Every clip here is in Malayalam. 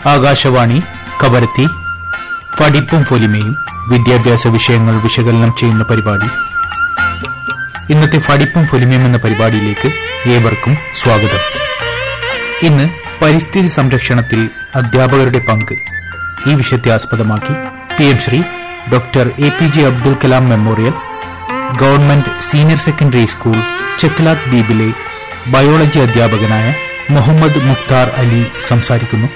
ആകാശവാണി കവരത്തി പഠിപ്പും പൊലിമയും വിദ്യാഭ്യാസ വിഷയങ്ങൾ വിശകലനം ചെയ്യുന്ന പരിപാടി ഇന്നത്തെ പഠിപ്പും പൊലിമയും എന്ന പരിപാടിയിലേക്ക് ഏവർക്കും സ്വാഗതം ഇന്ന് പരിസ്ഥിതി സംരക്ഷണത്തിൽ അധ്യാപകരുടെ പങ്ക് ഈ വിഷയത്തെ ആസ്പദമാക്കി P M Shri doctor A P J Abdul Kalam memorial government senior secondary school Chetlat ദ്വീപിലെ ബയോളജി അധ്യാപകനായ മുഹമ്മദ് മുക്താർ അലി സംസാരിക്കുന്നു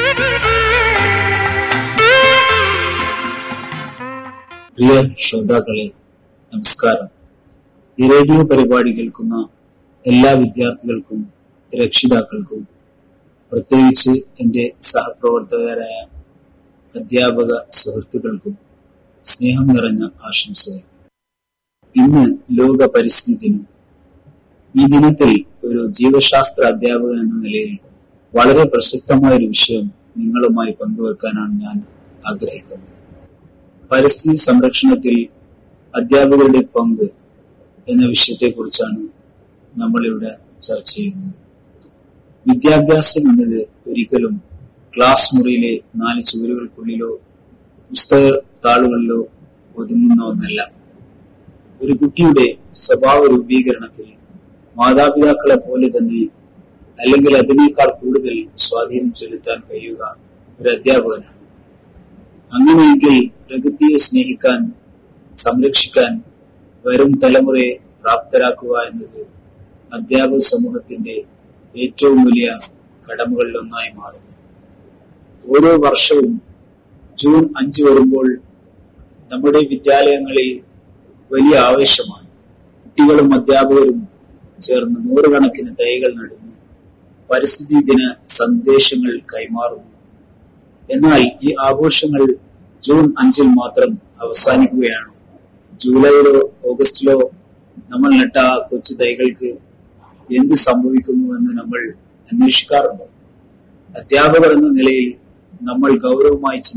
പ്രിയ ശ്രോതാക്കളെ നമസ്കാരം ഈ റേഡിയോ പരിപാടി കേൾക്കുന്ന എല്ലാ വിദ്യാർത്ഥികൾക്കും രക്ഷിതാക്കൾക്കും പ്രത്യേകിച്ച് എൻ്റെ സഹപ്രവർത്തകരായ അധ്യാപക സുഹൃത്തുക്കൾക്കും സ്നേഹം നിറഞ്ഞ ആശംസകൾ ഇന്ന് ലോക പരിസ്ഥിതി ദിനം ഈ ദിനത്തിൽ ഒരു ജീവശാസ്ത്ര അധ്യാപകൻ എന്ന നിലയിൽ വളരെ പ്രസക്തമായ ഒരു വിഷയം നിങ്ങളുമായി പങ്കുവെക്കാനാണ് ഞാൻ ആഗ്രഹിക്കുന്നത് പരിസ്ഥിതി സംരക്ഷണത്തിൽ അധ്യാപകരുടെ പങ്ക് എന്ന വിഷയത്തെക്കുറിച്ചാണ് നമ്മളിവിടെ ചർച്ച ചെയ്യുന്നത് വിദ്യാഭ്യാസം എന്നത് ഒരിക്കലും ക്ലാസ് മുറിയിലെ നാല് ചുവരുകൾക്കുള്ളിലോ പുസ്തക താളുകളിലോ ഒതുങ്ങുന്ന ഒന്നല്ല ഒരു കുട്ടിയുടെ സ്വഭാവ രൂപീകരണത്തിൽ മാതാപിതാക്കളെ പോലെ തന്നെ അല്ലെങ്കിൽ അതിനേക്കാൾ കൂടുതൽ സ്വാധീനം ചെലുത്താൻ കഴിയുക ഒരു അധ്യാപകനാണ് അങ്ങനെയെങ്കിൽ പ്രകൃതിയെ സ്നേഹിക്കാൻ സംരക്ഷിക്കാൻ വരും തലമുറയെ പ്രാപ്തരാക്കുക എന്നത് അധ്യാപക സമൂഹത്തിന്റെ ഏറ്റവും വലിയ കടമകളിലൊന്നായി മാറുന്നു ഓരോ വർഷവും ജൂൺ അഞ്ച് വരുമ്പോൾ നമ്മുടെ വിദ്യാലയങ്ങളിൽ വലിയ ആവേശമാണ് കുട്ടികളും അധ്യാപകരും ചേർന്ന് നൂറുകണക്കിന് തൈകൾ നടുന്നു പരിസ്ഥിതി ദിന സന്ദേശങ്ങൾ കൈമാറുന്നു എന്നാൽ ഈ ആഘോഷങ്ങൾ ജൂൺ അഞ്ചിൽ മാത്രം അവസാനിക്കുകയാണ് ജൂലൈയിലോ ഓഗസ്റ്റിലോ നമ്മൾ നട്ട ആ കൊച്ചു തൈകൾക്ക് എന്ത് സംഭവിക്കുന്നു എന്ന് നമ്മൾ അന്വേഷിക്കാറുണ്ട് അധ്യാപകർ എന്ന നിലയിൽ നമ്മൾ ഗൗരവമായി